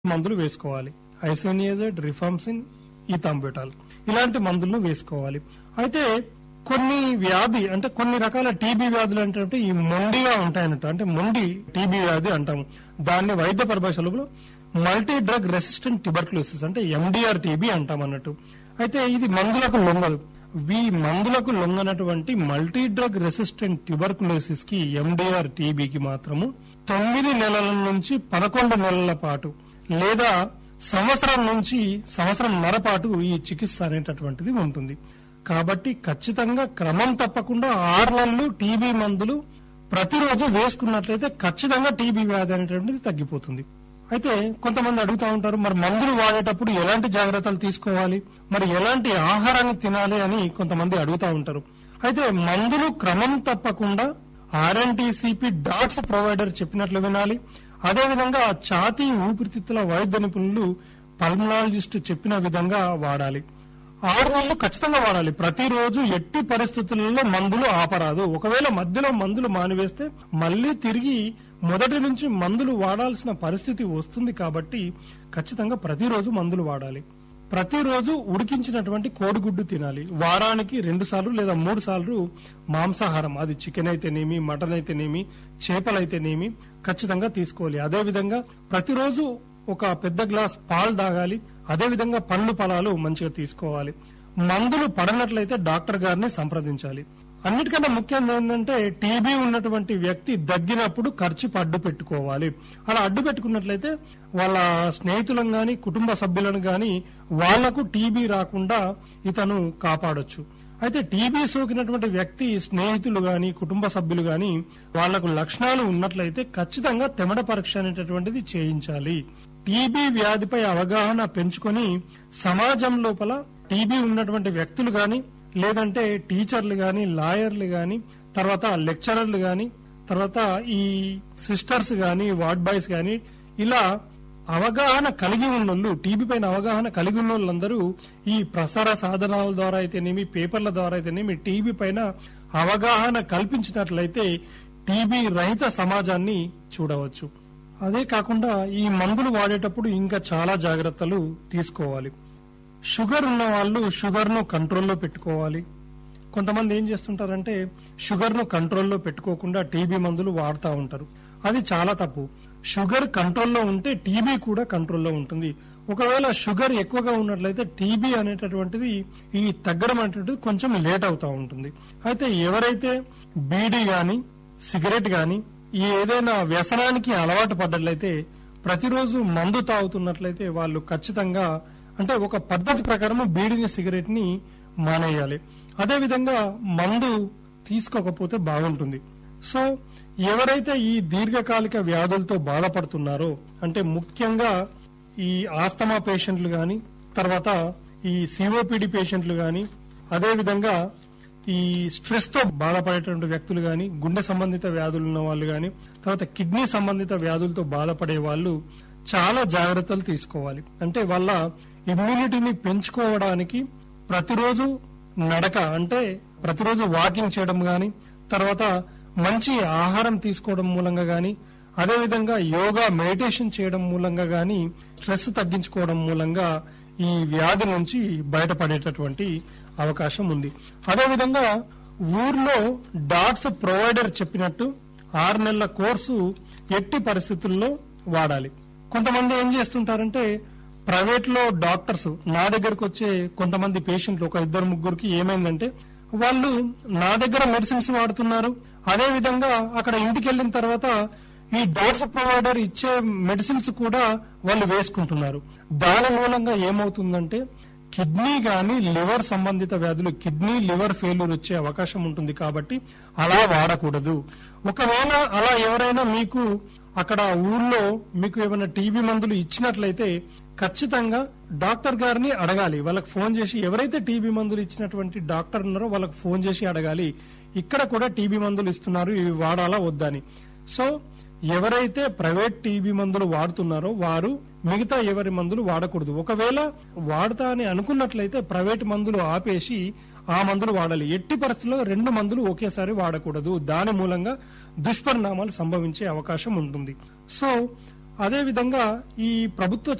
మందులు వేసుకోవాలి ఐసోనియజెడ్ రిఫామ్సిన్ ఈథాంబెటాల్ ఇలాంటి మందులను వేసుకోవాలి అయితే కొన్ని వ్యాధి అంటే కొన్ని రకాల టీబీ వ్యాధులు అంటే ఈ మొండిగా ఉంటాయన్నట్టు అంటే మొండి టీబీ వ్యాధి అంటాము దాన్ని వైద్య పరిభాషలో మల్టీ డ్రగ్ రెసిస్టెంట్ ట్యూబర్క్లోసిస్ అంటే ఎండిఆర్ టీబీ అంటాం అన్నట్టు అయితే ఇది మందులకు లొంగదు ఈ మందులకు లొంగనటువంటి మల్టీ డ్రగ్ రెసిస్టెంట్ ట్యూబర్కులోసిస్ కి ఎండిఆర్ టీబీకి మాత్రము తొమ్మిది నెలల నుంచి పదకొండు నెలల పాటు లేదా సంవత్సరం నుంచి సంవత్సరంన్నర పాటు ఈ చికిత్స అనేటటువంటిది ఉంటుంది కాబట్టి ఖచ్చితంగా క్రమం తప్పకుండా ఆరు నెలలు టీబీ మందులు ప్రతిరోజు వేసుకున్నట్లయితే ఖచ్చితంగా టీబీ వ్యాధి అనేటువంటిది తగ్గిపోతుంది అయితే కొంతమంది అడుగుతా ఉంటారు మరి మందులు వాడేటప్పుడు ఎలాంటి జాగ్రత్తలు తీసుకోవాలి మరి ఎలాంటి ఆహారాన్ని తినాలి అని కొంతమంది అడుగుతా ఉంటారు అయితే మందులు క్రమం తప్పకుండా ఆర్ఎన్టీసీపీ డాట్స్ ప్రొవైడర్ చెప్పినట్లు వినాలి అదేవిధంగా ఛాతీ ఊపిరితిత్తుల వైద్య నిపుణులు పల్మనాలజిస్ట్ చెప్పిన విధంగా వాడాలి ఆరు నెలలు ఖచ్చితంగా వాడాలి ప్రతిరోజు ఎట్టి పరిస్థితులలో మందులు ఆపరాదు ఒకవేళ మధ్యలో మందులు మానివేస్తే మళ్ళీ తిరిగి మొదటి నుంచి మందులు వాడాల్సిన పరిస్థితి వస్తుంది కాబట్టి ఖచ్చితంగా ప్రతిరోజు మందులు వాడాలి ప్రతిరోజు ఉడికించినటువంటి కోడిగుడ్డు తినాలి వారానికి రెండు సార్లు లేదా మూడు సార్లు మాంసాహారం అది చికెన్ అయితేనేమి మటన్ అయితేనేమి చేపలైతేనేమి ఖచ్చితంగా తీసుకోవాలి అదేవిధంగా ప్రతిరోజు ఒక పెద్ద గ్లాస్ పాలు తాగాలి అదేవిధంగా పండ్లు ఫలాలు మంచిగా తీసుకోవాలి మందులు పడనట్లయితే డాక్టర్ గారిని సంప్రదించాలి అన్నిటికన్నా ముఖ్యంగా ఏంటంటే టీబీ ఉన్నటువంటి వ్యక్తి దగ్గినప్పుడు ఖర్చు అడ్డు పెట్టుకోవాలి అలా అడ్డు పెట్టుకున్నట్లయితే వాళ్ళ స్నేహితులను గాని కుటుంబ సభ్యులను గాని వాళ్లకు టీబీ రాకుండా ఇతను కాపాడొచ్చు అయితే టీబీ సోకినటువంటి వ్యక్తి స్నేహితులు గాని కుటుంబ సభ్యులు గాని వాళ్లకు లక్షణాలు ఉన్నట్లయితే ఖచ్చితంగా తెమడ పరీక్ష అనేటటువంటిది చేయించాలి టీబీ వ్యాధిపై అవగాహన పెంచుకొని సమాజం లోపల టీబీ ఉన్నటువంటి వ్యక్తులు గాని లేదంటే టీచర్లు గాని లాయర్లు గాని తర్వాత లెక్చరర్లు గాని తర్వాత ఈ సిస్టర్స్ గాని వార్డ్ బాయ్స్ గాని ఇలా అవగాహన కలిగి ఉన్నోళ్ళు టీబీ పైన అవగాహన కలిగి ఉన్న వాళ్ళందరూ ఈ ప్రసార సాధనాల ద్వారా అయితేనేమి పేపర్ల ద్వారా అయితేనేమి టీబీ పైన అవగాహన కల్పించినట్లయితే టీబీ రహిత సమాజాన్ని చూడవచ్చు అదే కాకుండా ఈ మందులు వాడేటప్పుడు ఇంకా చాలా జాగ్రత్తలు తీసుకోవాలి షుగర్ ఉన్న వాళ్ళు షుగర్ ను కంట్రోల్లో పెట్టుకోవాలి కొంతమంది ఏం చేస్తుంటారంటే షుగర్ ను కంట్రోల్లో పెట్టుకోకుండా టీబీ మందులు వాడుతూ ఉంటారు అది చాలా తప్పు షుగర్ కంట్రోల్లో ఉంటే టీబీ కూడా కంట్రోల్లో ఉంటుంది ఒకవేళ షుగర్ ఎక్కువగా ఉన్నట్లయితే టీబీ అనేటటువంటిది ఈ తగ్గడం అనేటువంటిది కొంచెం లేట్ అవుతా ఉంటుంది అయితే ఎవరైతే బీడీ గాని సిగరెట్ గాని ఈ ఏదైనా వ్యసనానికి అలవాటు పడ్డట్లయితే ప్రతిరోజు మందు తాగుతున్నట్లయితే వాళ్ళు ఖచ్చితంగా అంటే ఒక పద్ధతి ప్రకారం బీడిని సిగరెట్ ని మానేయాలి అదేవిధంగా మందు తీసుకోకపోతే బాగుంటుంది సో ఎవరైతే ఈ దీర్ఘకాలిక వ్యాధులతో బాధపడుతున్నారో అంటే ముఖ్యంగా ఈ ఆస్తమా పేషెంట్లు గాని తర్వాత ఈ సిఓపిడి పేషెంట్లు గాని అదేవిధంగా ఈ స్ట్రెస్ తో బాధపడేటువంటి వ్యక్తులు గాని గుండె సంబంధిత వ్యాధులు ఉన్న వాళ్ళు గాని తర్వాత కిడ్నీ సంబంధిత వ్యాధులతో బాధపడే వాళ్ళు చాలా జాగ్రత్తలు తీసుకోవాలి అంటే వాళ్ళ ఇమ్యూనిటీని పెంచుకోవడానికి ప్రతిరోజు నడక అంటే ప్రతిరోజు వాకింగ్ చేయడం గాని తర్వాత మంచి ఆహారం తీసుకోవడం మూలంగా గాని అదేవిధంగా యోగా మెడిటేషన్ చేయడం మూలంగా గాని స్ట్రెస్ తగ్గించుకోవడం మూలంగా ఈ వ్యాధి నుంచి బయటపడేటటువంటి అవకాశం ఉంది అదేవిధంగా ఊర్లో డాట్స్ ప్రొవైడర్ చెప్పినట్టు ఆరు నెలల కోర్సు ఎట్టి పరిస్థితుల్లో వాడాలి కొంతమంది ఏం చేస్తుంటారంటే ప్రైవేట్ లో డాక్టర్స్ నా దగ్గరకు వచ్చే కొంతమంది పేషెంట్లు ఒక ఇద్దరు ముగ్గురికి ఏమైందంటే వాళ్ళు నా దగ్గర మెడిసిన్స్ వాడుతున్నారు అదే విధంగా అక్కడ ఇంటికి వెళ్ళిన తర్వాత ఈ డాక్టర్ ప్రొవైడర్ ఇచ్చే మెడిసిన్స్ కూడా వాళ్ళు వేసుకుంటున్నారు దాని మూలంగా ఏమవుతుందంటే కిడ్నీ గాని లివర్ సంబంధిత వ్యాధులు కిడ్నీ లివర్ ఫెయిల్యూర్ వచ్చే అవకాశం ఉంటుంది కాబట్టి అలా వాడకూడదు ఒకవేళ అలా ఎవరైనా మీకు అక్కడ ఊర్లో మీకు ఏమైనా టీబీ మందులు ఇచ్చినట్లయితే ఖచ్చితంగా డాక్టర్ గారిని అడగాలి వాళ్ళకి ఫోన్ చేసి ఎవరైతే టీబీ మందులు ఇచ్చినటువంటి డాక్టర్ ఉన్నారో వాళ్ళకి ఫోన్ చేసి అడగాలి ఇక్కడ కూడా టీబీ మందులు ఇస్తున్నారు ఇవి వాడాలా వద్దని సో ఎవరైతే ప్రైవేట్ టీబీ మందులు వాడుతున్నారో వారు మిగతా ఎవరి మందులు వాడకూడదు ఒకవేళ వాడతా అని అనుకున్నట్లయితే ప్రైవేట్ మందులు ఆపేసి ఆ మందులు వాడాలి ఎట్టి పరిస్థితుల్లో రెండు మందులు ఒకేసారి వాడకూడదు దాని మూలంగా దుష్పరిణామాలు సంభవించే అవకాశం ఉంటుంది సో అదే విధంగా ఈ ప్రభుత్వ